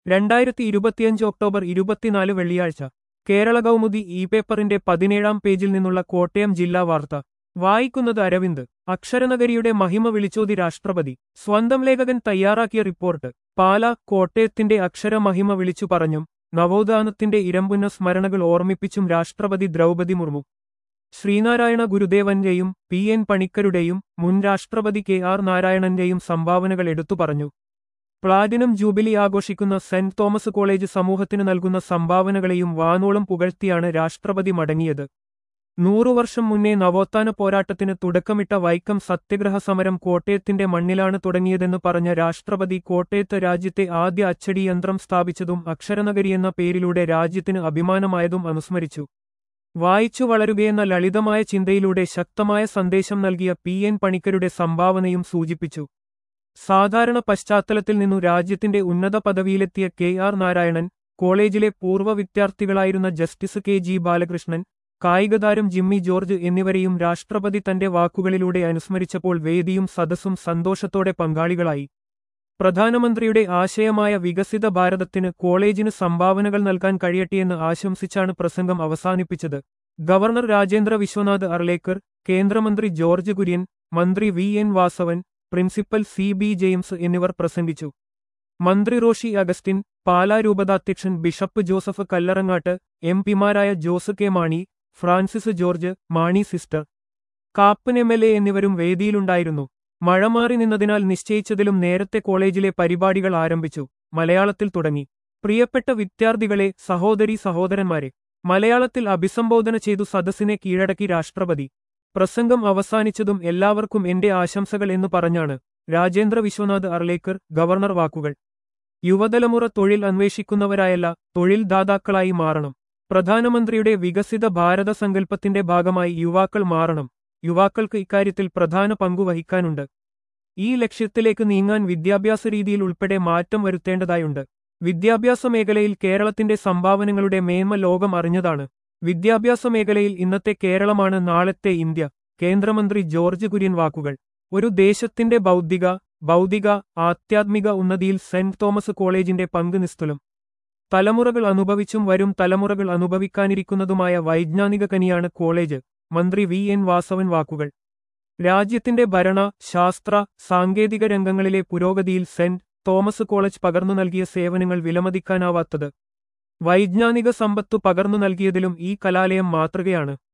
രണ്ടായിരത്തി ഇരുപത്തിയഞ്ച് ഒക്ടോബർ ഇരുപത്തിനാല് വെള്ളിയാഴ്ച കേരള കൗമുദി ഇ പേപ്പറിന്റെ പതിനേഴാം പേജിൽ നിന്നുള്ള കോട്ടയം ജില്ലാ വാർത്ത വായിക്കുന്നത് അരവിന്ദ് അക്ഷരനഗരിയുടെ മഹിമ വിളിച്ചോതി രാഷ്ട്രപതി സ്വന്തം ലേഖകൻ തയ്യാറാക്കിയ റിപ്പോർട്ട് പാല കോട്ടയത്തിന്റെ അക്ഷരമഹിമ വിളിച്ചു പറഞ്ഞും നവോത്ഥാനത്തിന്റെ ഇരമ്പുന്ന സ്മരണകൾ ഓർമ്മിപ്പിച്ചും രാഷ്ട്രപതി ദ്രൗപതി മുർമു ശ്രീനാരായണ ഗുരുദേവന്റെയും പി എൻ പണിക്കരുടെയും മുൻ രാഷ്ട്രപതി കെ ആർ നാരായണന്റെയും സംഭാവനകൾ എടുത്തു പറഞ്ഞു പ്ലാറ്റിനം ജൂബിലി ആഘോഷിക്കുന്ന സെന്റ് തോമസ് കോളേജ് സമൂഹത്തിന് നൽകുന്ന സംഭാവനകളെയും വാനോളം പുകഴ്ത്തിയാണ് രാഷ്ട്രപതി മടങ്ങിയത് നൂറു വർഷം മുന്നേ നവോത്ഥാന പോരാട്ടത്തിന് തുടക്കമിട്ട വൈക്കം സത്യഗ്രഹ സമരം കോട്ടയത്തിന്റെ മണ്ണിലാണ് തുടങ്ങിയതെന്ന് പറഞ്ഞ രാഷ്ട്രപതി കോട്ടയത്ത് രാജ്യത്തെ ആദ്യ അച്ചടി യന്ത്രം സ്ഥാപിച്ചതും അക്ഷരനഗരി എന്ന പേരിലൂടെ രാജ്യത്തിന് അഭിമാനമായതും അനുസ്മരിച്ചു വായിച്ചു വളരുകയെന്ന ലളിതമായ ചിന്തയിലൂടെ ശക്തമായ സന്ദേശം നൽകിയ പി എൻ പണിക്കരുടെ സംഭാവനയും സൂചിപ്പിച്ചു സാധാരണ പശ്ചാത്തലത്തിൽ നിന്നു രാജ്യത്തിന്റെ ഉന്നത പദവിയിലെത്തിയ കെ ആർ നാരായണൻ കോളേജിലെ പൂർവ്വ വിദ്യാർത്ഥികളായിരുന്ന ജസ്റ്റിസ് കെ ജി ബാലകൃഷ്ണൻ കായികതാരം ജിമ്മി ജോർജ് എന്നിവരെയും രാഷ്ട്രപതി തന്റെ വാക്കുകളിലൂടെ അനുസ്മരിച്ചപ്പോൾ വേദിയും സദസ്സും സന്തോഷത്തോടെ പങ്കാളികളായി പ്രധാനമന്ത്രിയുടെ ആശയമായ വികസിത ഭാരതത്തിന് കോളേജിന് സംഭാവനകൾ നൽകാൻ കഴിയട്ടെയെന്ന് ആശംസിച്ചാണ് പ്രസംഗം അവസാനിപ്പിച്ചത് ഗവർണർ രാജേന്ദ്ര വിശ്വനാഥ് അർലേക്കർ കേന്ദ്രമന്ത്രി ജോർജ് കുര്യൻ മന്ത്രി V N Vasavan principal C B James എന്നിവർ പ്രസംഗിച്ചു മന്ത്രി റോഷി അഗസ്റ്റിൻ പാലാ രൂപതാധ്യക്ഷൻ ബിഷപ്പ് ജോസഫ് കല്ലറങ്ങാട്ട് എം പിമാരായ Jose K Mani Francis George Mani sister Kappan M L A എന്നിവരും വേദിയിലുണ്ടായിരുന്നു മഴ മാറി നിന്നതിനാൽ നിശ്ചയിച്ചതിലും നേരത്തെ കോളേജിലെ പരിപാടികൾ ആരംഭിച്ചു മലയാളത്തിൽ തുടങ്ങി പ്രിയപ്പെട്ട വിദ്യാർത്ഥികളെ സഹോദരി സഹോദരന്മാരെ മലയാളത്തിൽ അഭിസംബോധന ചെയ്തു സദസ്സിനെ കീഴടക്കി രാഷ്ട്രപതി പ്രസംഗം അവസാനിച്ചതും എല്ലാവർക്കും എന്റെ ആശംസകൾ എന്ന് പറഞ്ഞാണ് രാജേന്ദ്ര വിശ്വനാഥ് അർലേക്കർ ഗവർണർ വാക്കുകൾ യുവതലമുറ തൊഴിൽ അന്വേഷിക്കുന്നവരായല്ല തൊഴിൽ ദാതാക്കളായി മാറണം പ്രധാനമന്ത്രിയുടെ വികസിത ഭാരത സങ്കല്പത്തിന്റെ ഭാഗമായി യുവാക്കൾ മാറണം യുവാക്കൾക്ക് ഇക്കാര്യത്തിൽ പ്രധാന പങ്കു വഹിക്കാനുണ്ട് ഈ ലക്ഷ്യത്തിലേക്ക് നീങ്ങാൻ വിദ്യാഭ്യാസ രീതിയിൽ ഉൾപ്പെടെ മാറ്റം വരുത്തേണ്ടതായുണ്ട് വിദ്യാഭ്യാസ മേഖലയിൽ കേരളത്തിന്റെ സംഭാവനകളുടെ മേന്മ ലോകം അറിഞ്ഞതാണ് വിദ്യാഭ്യാസ മേഖലയിൽ ഇന്നത്തെ കേരളമാണ് നാളത്തെ ഇന്ത്യ കേന്ദ്രമന്ത്രി ജോർജ് കുര്യൻ വാക്കുകൾ ഒരു ദേശത്തിന്റെ ബൗദ്ധിക ഭൗതിക ആധ്യാത്മിക ഉന്നതിയിൽ സെന്റ് തോമസ് കോളേജിന്റെ പങ്ക് നിസ്തുലം തലമുറകൾ അനുഭവിച്ചും വരും തലമുറകൾ അനുഭവിക്കാനിരിക്കുന്നതുമായ വൈജ്ഞാനിക കനിയാണ് കോളേജ് മന്ത്രി വി എൻ വാസവൻ വാക്കുകൾ രാജ്യത്തിന്റെ ഭരണ ശാസ്ത്ര സാങ്കേതിക രംഗങ്ങളിലെ പുരോഗതിയിൽ സെന്റ് തോമസ് കോളേജ് പകർന്നു നൽകിയ സേവനങ്ങൾ വിലമതിക്കാനാവാത്തത് വൈജ്ഞാനിക സമ്പത്തു പകർന്നു നൽകിയതിലും ഈ കലാലയം മാതൃകയാണ്